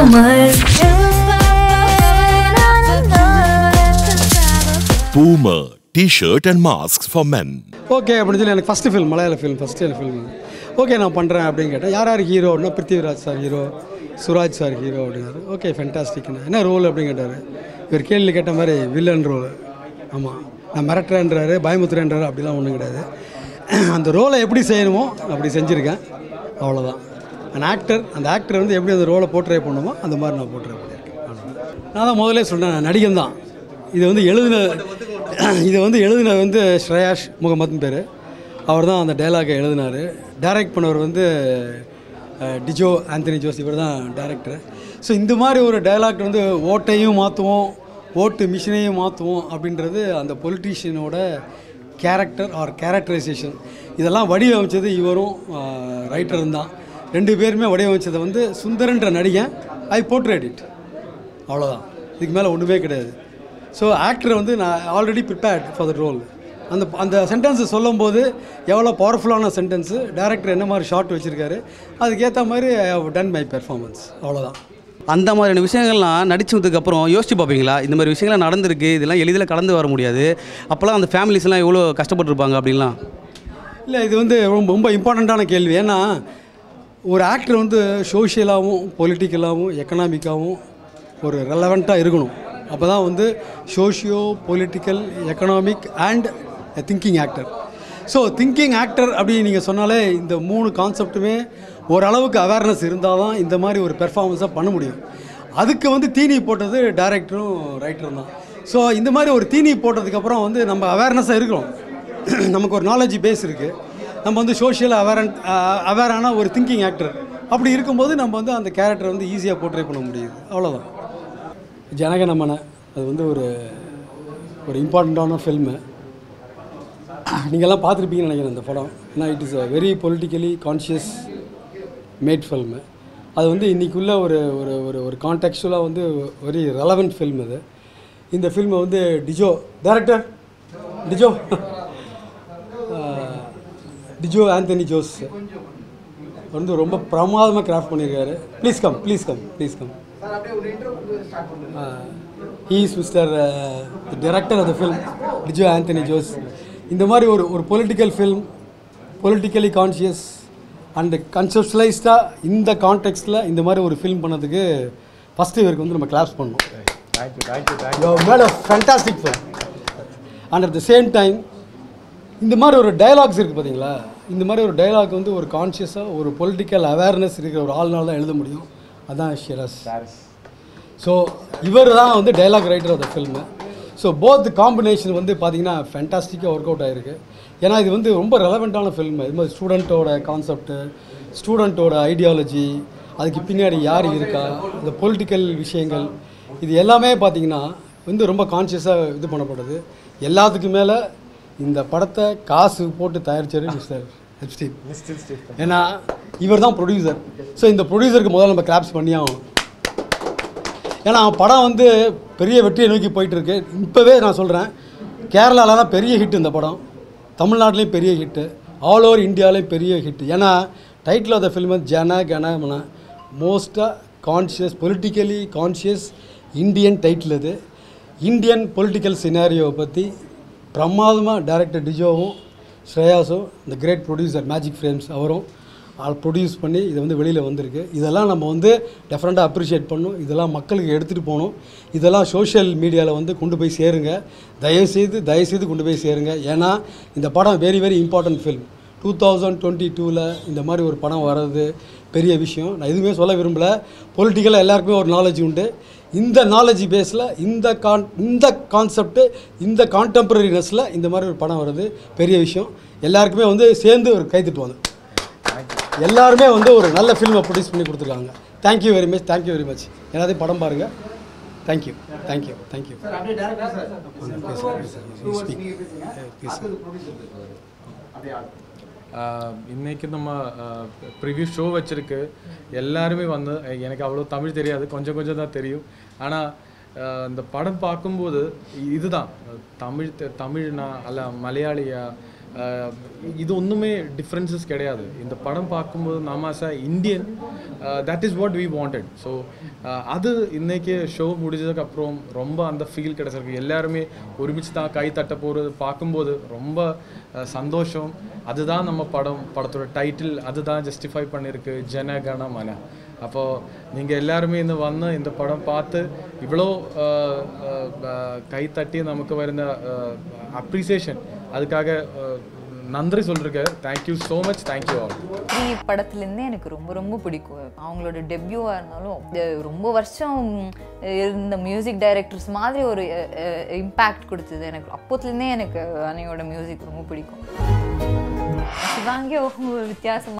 Boomer. Boomer T-shirt and masks for men. Okay அப்படின்னு சொல்லி எனக்கு ஃபஸ்ட்டு ஃபில்ம் மலையாள ஃபில்ம் ஃபஸ்ட்டு ஃபில்ம் ஓகே நான் பண்ணுறேன் அப்படின்னு கேட்டேன் யார் யார் ஹீரோ அப்படின்னா Prithviraj sir hero Suraj sir hero அப்படின்னாரு ஓகே ஃபென்டாஸ்டிக்னு என்ன ரோல் அப்படின்னு கேட்டார் இவர் கேள்வி கேட்ட மாதிரி வில்லன் ரோல் ஆமாம் நான் மிரட்டுறேன்றாரு பயமுத்துறேன்றாரு அப்படிலாம் ஒன்றும் கிடையாது அந்த ரோலை எப்படி செய்யணுமோ அப்படி செஞ்சுருக்கேன் அவ்வளோதான் அந்த ஆக்டர் அந்த ஆக்டர் வந்து எப்படி அந்த ரோலை போர்ட்ரே பண்ணுமோ அந்த மாதிரி நான் போர்ட்ரே பண்ணியிருக்கேன் அவ்வளவுதான். நான் தான் முதல்ல சொன்னேன் நான் நடிகன் தான் இது வந்து எழுதின இது வந்து எழுதினது வந்து ஸ்ரேயாஷ் முகமதுன்னு பேர் அவர் தான் அந்த டைலாகை எழுதினார் டைரக்ட் பண்ணவர் வந்து அஹ், டிஜோ ஆந்தனி ஜோஸ் இவர் தான் டேரக்டர் ஸோ இந்த மாதிரி ஒரு டைலாக் வந்து ஓட்டையும் மாற்றுவோம் ஓட்டு மிஷினையும் மாற்றுவோம் அப்படின்றது அந்த பொலிட்டீஷியனோட கேரக்டர் ஆர் கேரக்டரைசேஷன் இதெல்லாம் வடிவமைச்சது இவரும் ரைட்டரும் தான் ரெண்டு பேருமே வடிவமைச்சதை வந்து சுந்தரன்ற நடிகன் ஐ போர்ட்ரேட் இட் அவ்வளோதான் இதுக்கு மேலே ஒன்றுமே கிடையாது ஸோ ஆக்டர் வந்து நான் already prepared for the role அந்த அந்த சென்டென்ஸை சொல்லும்போது எவ்வளோ பவர்ஃபுல்லான சென்டென்ஸு டேரக்டர் என்ன மாதிரி ஷார்ட் வச்சுருக்காரு அதுக்கேற்ற மாதிரி I have done my performance அவ்வளோதான் அந்த மாதிரியான விஷயங்கள்லாம் நடிச்சதுக்கு அப்புறம் யோசிச்சு பார்ப்பீங்களா இந்த மாதிரி விஷயங்கள்லாம் நடந்திருக்கு இதெல்லாம் எளிதில் கடந்து வர முடியாது அப்போல்லாம் அந்த ஃபேமிலிஸ்லாம் எவ்வளோ கஷ்டப்பட்டிருப்பாங்க அப்படின்லாம் இல்லை இது வந்து ரொம்ப ரொம்ப இம்பார்ட்டண்ட்டான கேள்வி ஏன்னா ஒரு ஆக்டர் வந்து சோஷியலாகவும் பொலிட்டிக்கலாகவும் எக்கனாமிக்காகவும் ஒரு ரெலவெண்ட்டாக இருக்கணும் அப்போ தான் வந்து socio political economic and thinking actor so thinking actor அப்படின்னு நீங்கள் சொன்னாலே இந்த மூணு கான்செப்ட்டுமே ஓரளவுக்கு அவேர்னஸ் இருந்தால் தான் இந்த மாதிரி ஒரு பெர்ஃபார்மன்ஸாக பண்ண முடியும் அதுக்கு வந்து தீனி போட்டது டைரக்டரும் ரைட்டரும் தான் ஸோ இந்த மாதிரி ஒரு தீனி போட்டதுக்கப்புறம் வந்து நம்ம அவேர்னஸாக இருக்கிறோம் நமக்கு ஒரு நாலேஜ் பேஸ் இருக்குது நம்ம வந்து சோஷியல் அவேரன் அவேரான ஒரு திங்கிங் ஆக்டர் அப்படி இருக்கும்போது நம்ம வந்து அந்த கேரக்டரை வந்து ஈஸியாக போர்ட்ரே பண்ண முடியுது அவ்வளோதான் ஜனகணமன அது வந்து ஒரு ஒரு இம்பார்ட்டண்ட்டான ஃபில்மு நீங்கள்லாம் பார்த்துருப்பீங்கன்னு நினைக்கிறேன் இந்த படம் ஏன்னா it is a very politically conscious made film அது வந்து இன்றைக்குள்ள ஒரு ஒரு ஒரு ஒரு கான்டெக்சுவலாக வந்து வெரி ரெலவெண்ட் ஃபில்ம் இது இந்த ஃபில்மை வந்து டிஜோ டேரக்டர் டிஜோ ஆஹ், டிஜோ ஆந்தனி ஜோஸ் வந்து ரொம்ப பிரமாதமாக கிராஃப்ட் பண்ணியிருக்காரு please come please come please come he is mister director of the film Dijo Antony Jose இந்த மாதிரி ஒரு ஒரு political film politically conscious and கன்செப்ஷலைஸ்டாக இந்த கான்டெக்ஸ்டில் இந்த மாதிரி ஒரு ஃபில்ம் பண்ணதுக்கு ஃபஸ்ட்டு இவருக்கு வந்து நம்ம கிளாப்ஸ் பண்ணோம் made a fantastic film and at the same time இந்த மாதிரி ஒரு டயலாக்ஸ் இருக்குது பார்த்தீங்களா இந்த மாதிரி ஒரு டயலாக் வந்து ஒரு கான்ஷியஸாக ஒரு பொலிட்டிக்கல் அவேர்னஸ் இருக்கிற ஒரு ஆள்னால தான் எழுத முடியும் அதான் ஷிரஸ் ஸோ இவர் தான் வந்து dialogue writer of the film so both combination வந்து பார்த்தீங்கன்னா ஃபேண்டாஸ்டிக்காக ஒர்க் அவுட் ஆகிருக்கு ஏன்னா இது வந்து ரொம்ப ரெலவெண்ட்டான ஃபில்மு இது மாதிரி ஸ்டூடெண்ட்டோட கான்செப்ட்டு ஸ்டூடெண்ட்டோட ஐடியாலஜி அதுக்கு பின்னாடி யார் இருக்கா இந்த பொலிட்டிக்கல் விஷயங்கள் இது எல்லாமே பார்த்தீங்கன்னா வந்து ரொம்ப கான்ஷியஸாக இது பண்ணப்படுது எல்லாத்துக்கும் மேலே இந்த படத்தை காசு போட்டு தயாரிச்சாரு மிஸ்டர் ஹெப்ஸ்டீன் ஏன்னா இவர் தான் ப்ரொடியூசர் ஸோ இந்த ப்ரொடியூசருக்கு முதல்ல நம்ம கிளாப்ஸ் பண்ணியே ஆகணும் ஏன்னா படம் வந்து பெரிய வெற்றியை நோக்கி போயிட்டு இருக்கு இப்போவே நான் சொல்கிறேன் கேரளாவில் தான் பெரிய ஹிட் இந்த படம் தமிழ்நாட்டிலையும் பெரிய ஹிட்டு ஆல் ஓவர் இந்தியாவிலையும் பெரிய ஹிட் ஏன்னா டைட்டில் ஆஃப் த ஃபில்ம் வந்து ஜன கணமன மோஸ்ட்டாக conscious politically conscious Indian title இது இந்தியன் பொலிட்டிக்கல் சினாரியோவை பற்றி பிரமாதமாக டைரக்டர் டிஜோவும் ஸ்ரேயாஸும் இந்த கிரேட் ப்ரொடியூசர் மேஜிக் ஃப்ரேம்ஸ் அவரும் ப்ரொடியூஸ் பண்ணி இது வந்து வெளியில் வந்திருக்கு இதெல்லாம் நம்ம வந்து டெஃபரெண்ட்டாக அப்ரிஷியேட் பண்ணணும் இதெல்லாம் மக்களுக்கு எடுத்துகிட்டு போகணும் இதெல்லாம் சோஷியல் மீடியாவில் வந்து கொண்டு போய் சேருங்க தயவுசெய்து தயவுசெய்து கொண்டு போய் சேருங்க ஏன்னா இந்த படம் very very important film two thousand twenty டூவில் இந்த மாதிரி ஒரு படம் வர்றது பெரிய விஷயம் நான் எதுவுமே சொல்ல விரும்பல பொலிட்டிக்கலாக எல்லாருக்குமே ஒரு நாலேஜ் உண்டு இந்த நாலேஜ் பேஸில் இந்த கான் இந்த கான்செப்ட்டு இந்த கான்டெம்பரரினஸில் இந்த மாதிரி ஒரு படம் வருது பெரிய விஷயம் எல்லாருக்குமே வந்து சேர்ந்து ஒரு கைத்தட்டுவாங்க எல்லாருமே வந்து ஒரு நல்ல ஃபில்மை ப்ரொடியூஸ் பண்ணி கொடுத்துருக்காங்க thank you very much thank you very much எல்லாத்தையும் படம் பாருங்கள் தேங்க்யூ தேங்க்யூ தேங்க்யூ ஆஹ் இன்னைக்கு நம்ம ப்ரிவ்யூ ஷோ வச்சிருக்கு எல்லாருமே வந்து எனக்கு அவ்வளோ தமிழ் தெரியாது கொஞ்சம் கொஞ்சம் தான் தெரியும் ஆனால் இந்த படம் பார்க்கும்போது இதுதான் தமிழ் தெ- தமிழ்னா அல்ல மலையாளியா இது ஒன்றுமே டிஃப்ரென்சஸ் கிடையாது இந்த படம் பார்க்கும்போது நாம as Indian that is what we wanted so அது இன்னைக்கு ஷோ முடிஞ்சதுக்கு அப்புறம் ரொம்ப அந்த ஃபீல் கிடைச்சிருக்கு எல்லாருமே ஒருமிச்சு தான் கை தட்ட போகிறது பார்க்கும்போது ரொம்ப அஹ், சந்தோஷம் அதுதான் நம்ம படம் படத்தோட டைட்டில் அதுதான் ஜஸ்டிஃபை பண்ணியிருக்கு ஜன கண மன அப்போது நீங்கள் எல்லாருமே இந்த വന്ന് இந்த படம் பார்த்து இவ்வளோ அஹ், அஹ், அஹ், கை தட்டி நமக்கு வருന്ന அப்ரிசியேஷன் அதுக்காக அஹ், நன்றி சொல்லிருக்கேன் thank you so much thank you all three படத்துலேருந்தே எனக்கு ரொம்ப ரொம்ப பிடிக்கும் அவங்களோட டெபியூவாக இருந்தாலும் அஹ் ரொம்ப வருஷம் இருந்த மியூசிக் டைரக்டர்ஸ் மாதிரி ஒரு இம்பேக்ட் கொடுத்தது எனக்கு அப்போத்துலேருந்தே எனக்கு அன்னையோட மியூசிக் ரொம்ப பிடிக்கும் சிவாங்கி வித்தியாசமாக